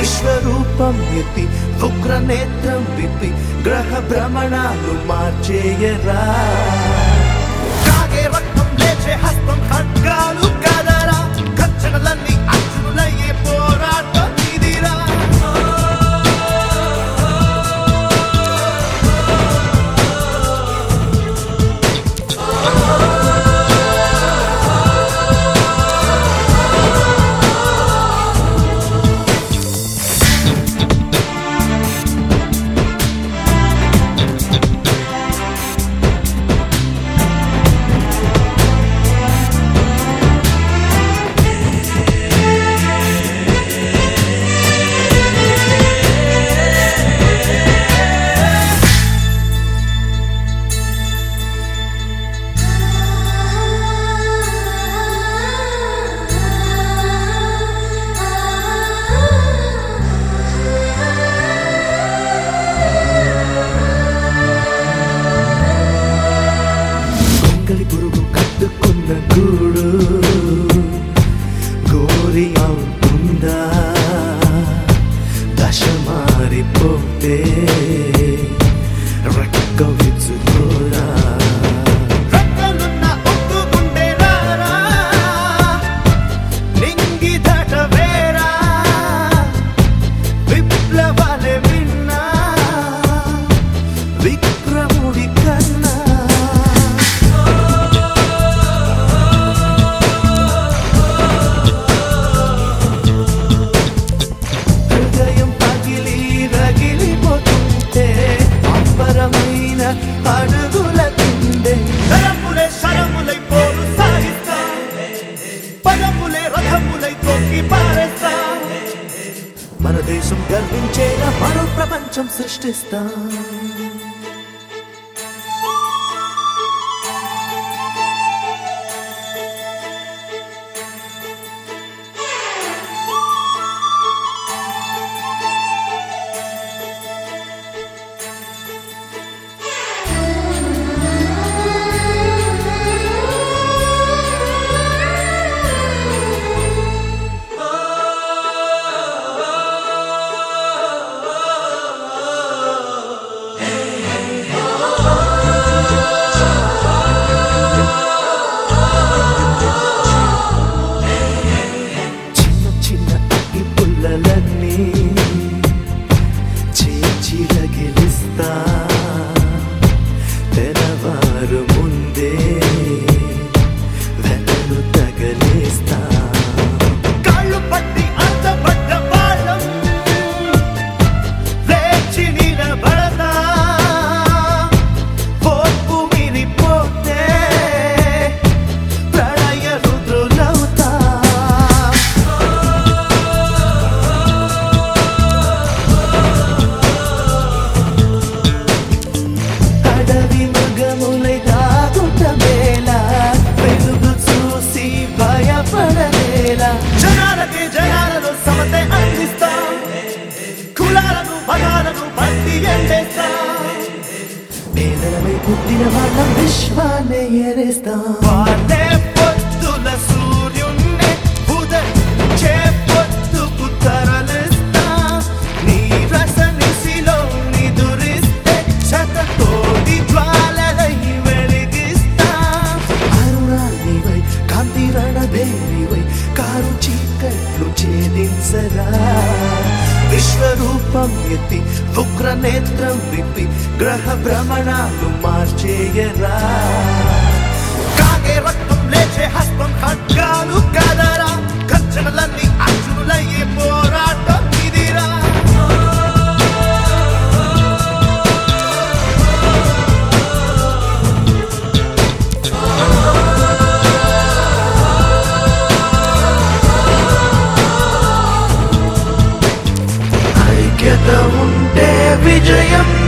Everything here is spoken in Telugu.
విశ్వరూపం ఎత్తి ఉగ్ర నేత్రం విప్పి గ్రహ భ్రమణాలు మార్చేయరా కాగే రక్తం లేచే హస్తం ఖడ్గాలు కదరా ఖర్చనలన్నీ అర్జునులయ్యే పోరాటం ఇదిరా గొంగలి పురుగు కట్టుకున్న గూడు గోరి అవుతుందా దశ మారిపోతే రెక్క విచ్చుకోరా రెక్కలున్న ఒక్క గుండె రారా, నింగి దాటవేరా, విప్లవాలే విన్నా విక్రముడి కన్నా హృదయం పగిలి రగిలిపోతుంటే అంబరమైన అడుగుల తిండే తరములే శరములై పోరు సాగిస్తా పదములే రథములై తొక్కి పారేస్తా మన దేశం గర్వించేలా మరో ప్రపంచం సృష్టిస్తా చిన్న చిన్న అగ్గి పుల్లలన్నీ చేచిల గెలుస్తా తెరవారు ముందే వెనలు తగలేస్తా కాళ్ళు పట్టి అంతపడ్డ వాళ్ళం లేచి నిలబడతా పోపు మిరిపోతే ప్రళయ రుద్రులవుతా అడవి మృగములై దాగుట వేళ వెలుగు చూసి భయపడవేళ జనాలకి జనాలను సమతే అందిస్తా కులాలను మతాలను బట్టి ఎండేస్తా పేదలపై పుట్టిన వాళ్ళం విశ్వాన్ని ఎరేస్తా వాడే పొద్దుల సూర్యున్నే ఉదయించే పొద్దుకు తరలిస్తా నీ రస నిశిలో నిదురిస్తే శతకోటి జ్వాలలై వెలిగిస్తా అరుణానివై కాంతి రణభేరివై కారు చీకట్లు ఛేదించరా విశ్వరూపం ఎత్తి ఉగ్ర నేత్రం విప్పి గ్రహ భ్రమణాలు మార్చేయరా కాగే రక్తం లేచే హస్తం ఖడ్గాలు కదరా ఖర్చనలన్నీ అర్జునులయ్యే పోరాటం ఇదిరా ఐక్యత ఉంటే విజయం